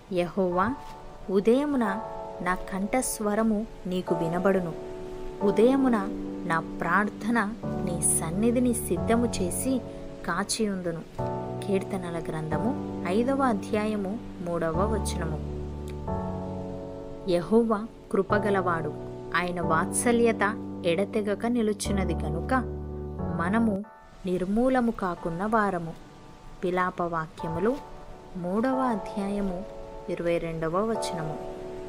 యహోవా ఉదయమున నా కంఠస్వరము నీకు వినబడును ఉదయమున నా ప్రార్థన నీ సన్నిధిని సిద్ధము చేసి కాచియుందును కీర్తనల గ్రంథము ఐదవ అధ్యాయము మూడవ వచనము యహోవా కృపగలవాడు ఆయన వాత్సల్యత ఎడతెగక నిలుచున్నది గనుక మనము నిర్మూలము కాకున్న వారము పిలాప వాక్యములు మూడవ అధ్యాయము ఇరవై రెండవ వచనము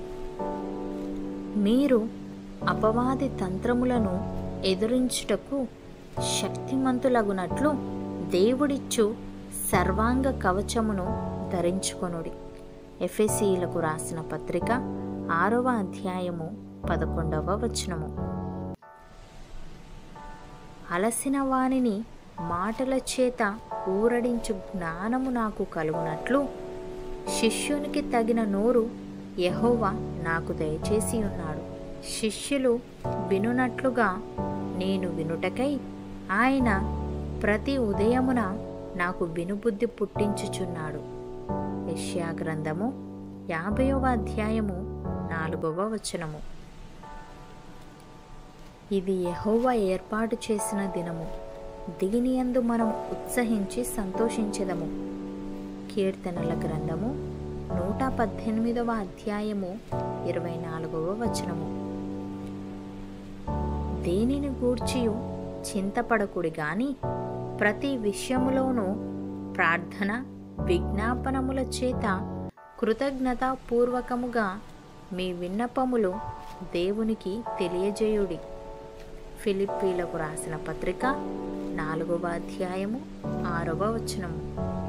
మీరు అపవాది తంత్రములను ఎదురించుటకు శక్తిమంతులగునట్లు దేవుడిచ్చు సర్వాంగ కవచమును ధరించుకొనుడి ఎఫెసీలకు రాసిన పత్రిక ఆరవ అధ్యాయము పదకొండవ వచనము అలసిన వానిని మాటల చేత ఊరడించు జ్ఞానము నాకు కలుగునట్లు శిష్యునికి తగిన నోరు యహోవా నాకు దయచేసి ఉన్నాడు శిష్యులు వినునట్లుగా నేను వినుటకై ఆయన ప్రతి ఉదయమున నాకు వినుబుద్ధి పుట్టించుచున్నాడు యెషయా గ్రంథము యాభైవ అధ్యాయము నాలుగవ వచనము ఇది యెహోవా ఏర్పాటు చేసిన దినము దిగినియందు మనం ఉత్సహించి సంతోషించెదము కీర్తనల గ్రంథము నూట పద్దెనిమిదవ అధ్యాయము ఇరవై నాలుగవ వచనము దేనిని గూర్చియు చింతపడకుడి గాని ప్రతి విషయములోనూ ప్రార్థన విజ్ఞాపనముల చేత కృతజ్ఞతాపూర్వకముగా మీ విన్నపములు దేవునికి తెలియజేయుడి ఫిలిప్పీలకు రాసిన పత్రిక నాలుగవ అధ్యాయము ఆరవ వచనము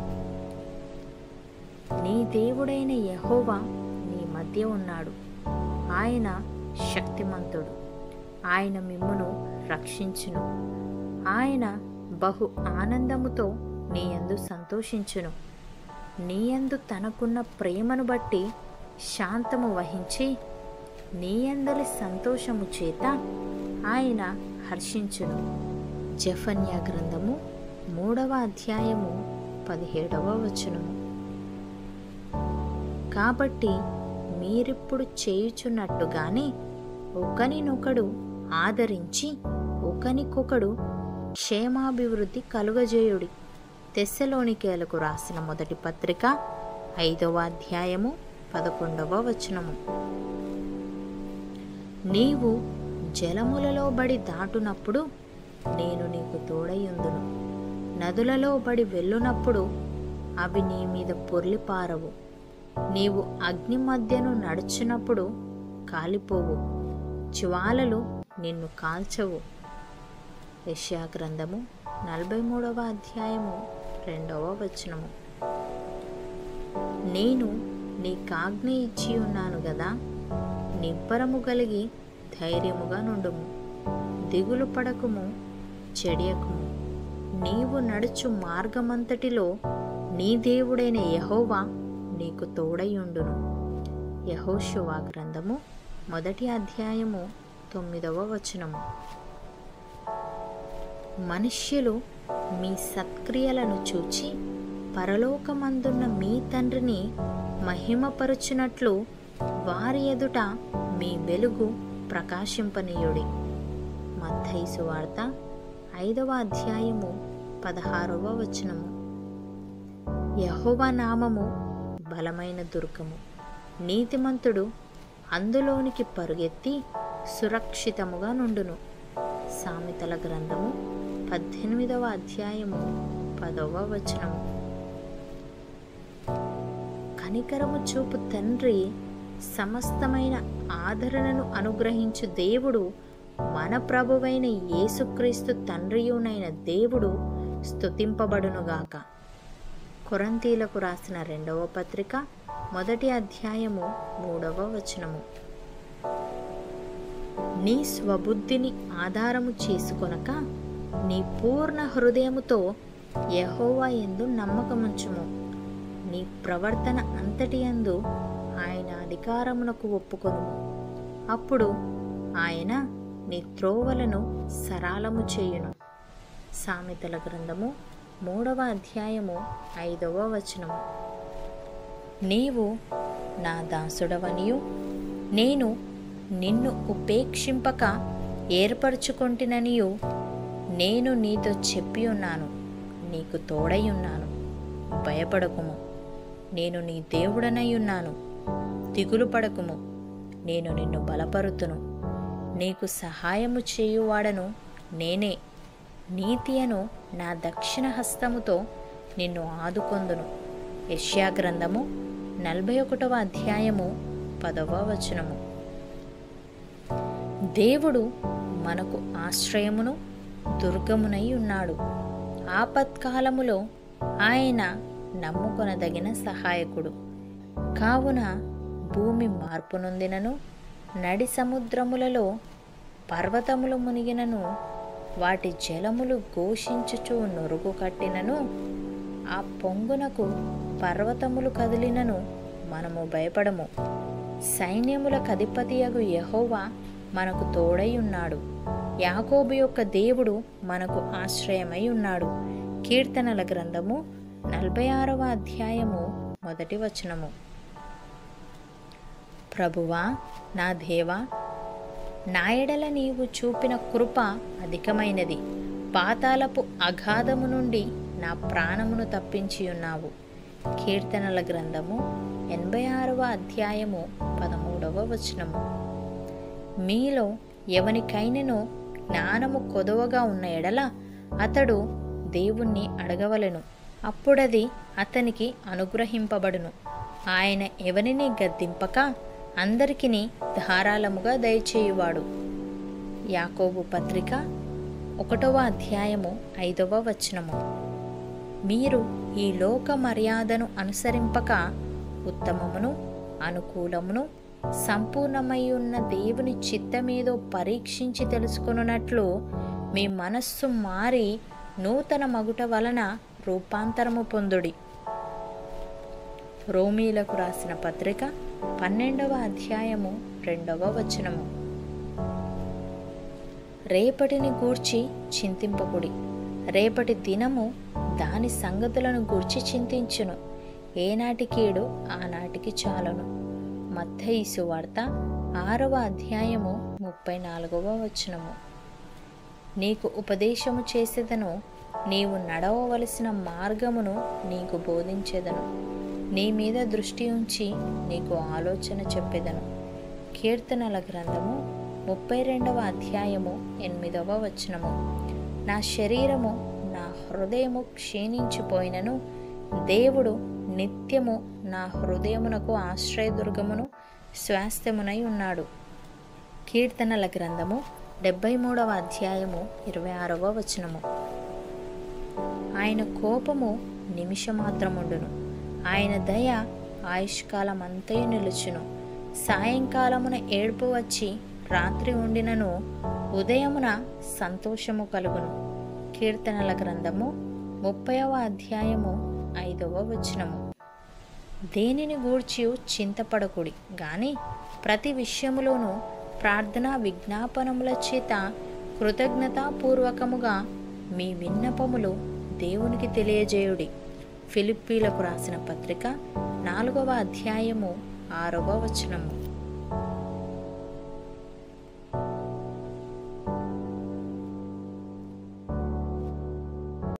నీ దేవుడైన యహోవా నీ మధ్య ఉన్నాడు ఆయన శక్తిమంతుడు ఆయన మిమ్మును రక్షించును ఆయన బహు ఆనందముతో నీయందు సంతోషించును నీయందు తనకున్న ప్రేమను బట్టి శాంతము వహించి నీయందలి సంతోషము చేత ఆయన హర్షించును జఫన్యా గ్రంథము మూడవ అధ్యాయము పదిహేడవ వచనము కాబట్టి మీరిప్పుడు చేయుచున్నట్టుగానే ఒకనినొకడు ఆదరించి ఒకనికొకడు క్షేమాభివృద్ధి కలుగజేయుడి తెస్సలోనికేలకు రాసిన మొదటి పత్రిక ఐదవ అధ్యాయము పదకొండవ వచనము నీవు జలములలో బడి దాటునప్పుడు నేను నీకు తోడయుందును నదులలో బడి వెళ్ళునప్పుడు అవి నీ మీద పొర్లిపారవు నీవు అగ్ని మధ్యను నడుచునప్పుడు కాలిపోవు జ్వాలలు నిన్ను కాల్చవు యెషయా గ్రంథము నలభై మూడవ అధ్యాయము రెండవ వచనము నేను నీకాజ్ఞ ఇచ్చి ఉన్నాను గదా నిబ్బరము కలిగి ధైర్యముగా నుండుము దిగులు పడకుము చెడియకుము నీవు నడుచు మార్గమంతటిలో నీ దేవుడైన యహోవా నీకు తోడయుండును యహోశువా గ్రంథము మొదటి అధ్యాయము తొమ్మిదవ వచనము మనుష్యులు మీ సత్క్రియలను చూచి పరలోకమందున్న మీ తండ్రిని మహిమపరుచునట్లు వారి ఎదుట మీ వెలుగు ప్రకాశింపనీయుడి మత్తయి వార్త ఐదవ అధ్యాయము పదహారవ వచనము యహోవ నామము బలమైన దుర్గము నీతిమంతుడు అందులోనికి పరుగెత్తి సురక్షితముగా నుండును సామెతల గ్రంథము పద్దెనిమిదవ అధ్యాయము పదవ వచనము కనికరము చూపు తండ్రి సమస్తమైన ఆదరణను అనుగ్రహించు దేవుడు మన ప్రభువైన యేసుక్రీస్తు తండ్రియునైన దేవుడు స్తుతింపబడునుగాక కొరంతీలకు రాసిన రెండవ పత్రిక మొదటి అధ్యాయము మూడవ వచనము నీ స్వబుద్ధిని ఆధారము చేసుకొనక నీ పూర్ణ హృదయముతో యహోవా ఎందు నమ్మకముంచుము నీ ప్రవర్తన అంతటి యందు ఆయన అధికారమునకు ఒప్పుకొనుము అప్పుడు ఆయన నీ త్రోవలను సరాలము చేయును సామెతల గ్రంథము మూడవ అధ్యాయము ఐదవ వచనము నీవు నా దాసుడవనియు నేను నిన్ను ఉపేక్షింపక ఏర్పరచుకొంటిననియు నేను నీతో చెప్పి ఉన్నాను నీకు తోడై ఉన్నాను భయపడకుము నేను నీ దేవుడనై ఉన్నాను దిగులు పడకుము నేను నిన్ను బలపరుతును నీకు సహాయము చేయువాడను నేనే నీతి అను నా దక్షిణ హస్తముతో నిన్ను ఆదుకొందును యష్యా గ్రంథము నలభై ఒకటవ అధ్యాయము పదవ వచనము దేవుడు మనకు ఆశ్రయమును దుర్గమునై ఉన్నాడు ఆపత్కాలములో ఆయన నమ్ముకొనదగిన సహాయకుడు కావున భూమి మార్పు నొందినను నడి సముద్రములలో పర్వతములు మునిగినను వాటి జలములు ఘోషించుచు నొరుగు కట్టినను ఆ పొంగునకు పర్వతములు కదిలినను మనము భయపడము సైన్యముల కధిపతియగు యహోవా మనకు తోడై ఉన్నాడు యాకోబు యొక్క దేవుడు మనకు ఆశ్రయమై ఉన్నాడు కీర్తనల గ్రంథము నలభై ఆరవ అధ్యాయము మొదటి వచనము ప్రభువా నా దేవా నా ఎడల నీవు చూపిన కృప అధికమైనది పాతాలపు అగాధము నుండి నా ప్రాణమును తప్పించి ఉన్నావు కీర్తనల గ్రంథము ఎనభై ఆరవ అధ్యాయము పదమూడవ వచనము మీలో ఎవనికైనను జ్ఞానము కొదవగా ఉన్న ఎడల అతడు దేవుణ్ణి అడగవలెను అప్పుడది అతనికి అనుగ్రహింపబడును ఆయన ఎవరిని గద్దింపక అందరికిని ధారాళముగా దయచేయువాడు యాకోబు పత్రిక ఒకటవ అధ్యాయము ఐదవ వచనము మీరు ఈ లోక మర్యాదను అనుసరింపక ఉత్తమమును అనుకూలమును సంపూర్ణమై ఉన్న దేవుని చిత్తమేదో పరీక్షించి తెలుసుకొనున్నట్లు మీ మనస్సు మారి నూతన మగుట వలన రూపాంతరము పొందుడి రోమీలకు రాసిన పత్రిక పన్నెండవ అధ్యాయము రెండవ వచనము రేపటిని గూర్చి చింతింపకుడి రేపటి దినము దాని సంగతులను గూర్చి చింతించును ఏనాటి కీడు ఆనాటికి చాలును మత్తయిసు వార్త ఆరవ అధ్యాయము ముప్పై నాలుగవ వచనము నీకు ఉపదేశము చేసేదను నీవు నడవవలసిన మార్గమును నీకు బోధించేదను నీ మీద దృష్టి ఉంచి నీకు ఆలోచన చెప్పేదను కీర్తనల గ్రంథము ముప్పై రెండవ అధ్యాయము ఎనిమిదవ వచనము నా శరీరము నా హృదయము క్షీణించిపోయినను దేవుడు నిత్యము నా హృదయమునకు ఆశ్రయదుర్గమును స్వాస్థ్యమునై ఉన్నాడు కీర్తనల గ్రంథము డెబ్బై మూడవ అధ్యాయము ఇరవై ఆరవ వచనము ఆయన కోపము నిమిషమాత్రముండును ఆయన దయ ఆయుష్కాలం అంతయు నిలుచును సాయంకాలమున ఏడుపు వచ్చి రాత్రి ఉండినను ఉదయమున సంతోషము కలుగును కీర్తనల గ్రంథము ముప్పైవ అధ్యాయము ఐదవ వచనము దేనిని గూర్చి చింతపడకుడి గాని ప్రతి విషయములోనూ ప్రార్థనా విజ్ఞాపనముల చేత కృతజ్ఞతాపూర్వకముగా మీ విన్నపములు దేవునికి తెలియజేయుడి ఫిలిప్పీలకు రాసిన పత్రిక నాలుగవ అధ్యాయము ఆరవ వచనము